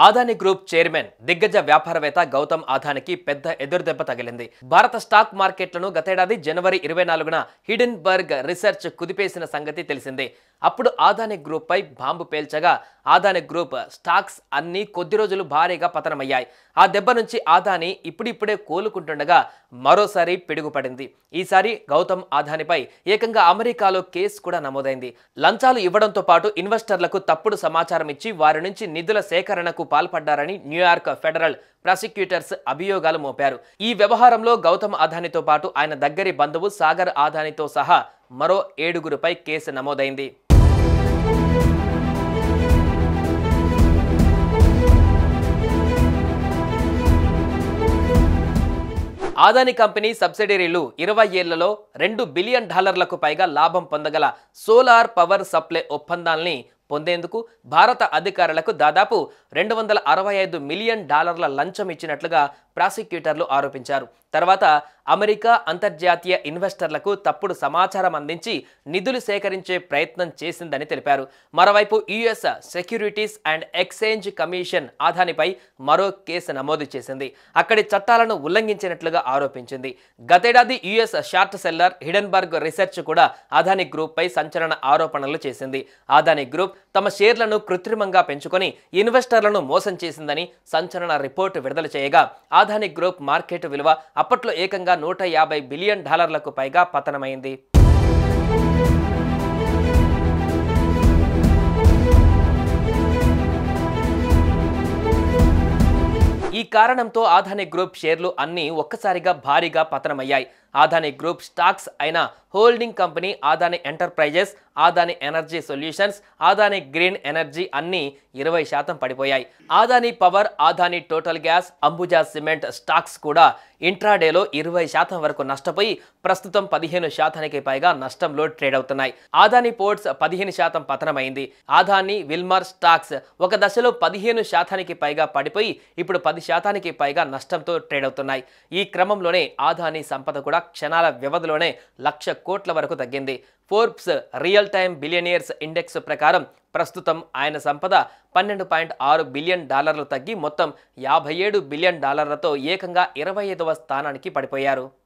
Adani group chairman దిగ్గజ వ్యాపారవేత్త గౌతమ్ ఆదానికి పెద్ద ఎదురుదెబ్బ తగిలింది భారత స్టాక్ మార్కెట్లను గతేడాది జనవరి ఇరవై నాలుగున హిడెన్బర్గ్ రీసెర్చ్ కుదిపేసిన సంగతి తెలిసిందే అప్పుడు ఆదాని గ్రూప్ పై బాంబు పేల్చగా ఆదాని గ్రూప్ స్టాక్స్ అన్ని కొద్ది రోజులు భారీగా పతనమయ్యాయి ఆ దెబ్బ నుంచి ఆదాని ఇప్పుడిప్పుడే కోలుకుంటుండగా మరోసారి పిడుగుపడింది ఈసారి గౌతమ్ ఆదానిపై ఏకంగా అమెరికాలో కేసు కూడా నమోదైంది లంచాలు ఇవ్వడంతో పాటు ఇన్వెస్టర్లకు తప్పుడు సమాచారం ఇచ్చి వారి నుంచి నిధుల సేకరణకు పాల్పడ్డారని న్యూయార్క్ ఫెడరల్ ప్రాసిక్యూటర్స్ అభియోగాలు మోపారు ఈ వ్యవహారంలో గౌతమ్ ఆదానితో పాటు ఆయన దగ్గరి బంధువు సాగర్ ఆదానితో సహా మరో ఏడుగురుపై కేసు నమోదైంది ఆదాని కంపెనీ సబ్సిడరీలు ఇరవై ఏళ్లలో రెండు బిలియన్ డాలర్లకు పైగా లాభం పొందగల సోలార్ పవర్ సప్లై ఒప్పందాల్ని పొందేందుకు భారత అధికారులకు దాదాపు రెండు వందల అరవై ఐదు మిలియన్ డాలర్ల లంచం ఇచ్చినట్లుగా ప్రాసిక్యూటర్లు ఆరోపించారు తర్వాత అమెరికా అంతర్జాతీయ ఇన్వెస్టర్లకు తప్పుడు సమాచారం అందించి నిధులు సేకరించే ప్రయత్నం చేసిందని తెలిపారు మరోవైపు US securities and exchange commission ఆదానిపై మరో కేసు నమోదు చేసింది అక్కడి చట్టాలను ఉల్లంఘించినట్లుగా ఆరోపించింది గతేడాది US short seller Hindenburg research కూడా అదాని గ్రూప్ పై సంచలన ఆరోపణలు చేసింది అదాని గ్రూప్ తమ షేర్లను కృత్రిమంగా పెంచుకొని ఇన్వెస్టర్లను మోసం చేసిందని సంచలన రిపోర్టు విడుదల చేయగా ఆదాని గ్రూప్ మార్కెట్ విలువ అప్పట్లో ఏకంగా నూట యాభై బిలియన్ డాలర్లకు పైగా పతనమైంది ఈ కారణంతో ఆదాని గ్రూప్ షేర్లు అన్నీ ఒక్కసారిగా భారీగా పతనమయ్యాయి ఆదాని గ్రూప్ స్టాక్స్ అయిన holding company Adani Enterprises Adani Energy Solutions Adani Green Energy అన్నీ ఇరవై శాతం పడిపోయాయి Adani Power Adani Total Gas Ambuja Cement stocks కూడా ఇంట్రాడేలో ఇరవై శాతం వరకు నష్టపోయి ప్రస్తుతం పదిహేను శాతానికి పైగా నష్టంలో ట్రేడ్ అవుతున్నాయి ఆదాని పోర్ట్స్ పదిహేను శాతం పతనమైంది ఆదాని విల్మర్ స్టాక్స్ ఒక దశలో పదిహేను శాతానికి పైగా పడిపోయి ఇప్పుడు పది శాతానికి పైగా నష్టంతో ట్రేడ్ అవుతున్నాయి ఈ క్రమంలోనే ఆదాని సంపద కూడా క్షణాల వ్యవధిలోనే లక్ష కోట్ల వరకు తగ్గింది Forbes real time billionaires index ప్రకారం ప్రస్తుతం ఆయన సంపద పన్నెండు పాయింట్ ఆరు బిలియన్ డాలర్లు తగ్గి మొత్తం యాభై ఏడు బిలియన్ డాలర్లతో ఏకంగా ఇరవై ఐదవ స్థానానికి పడిపోయారు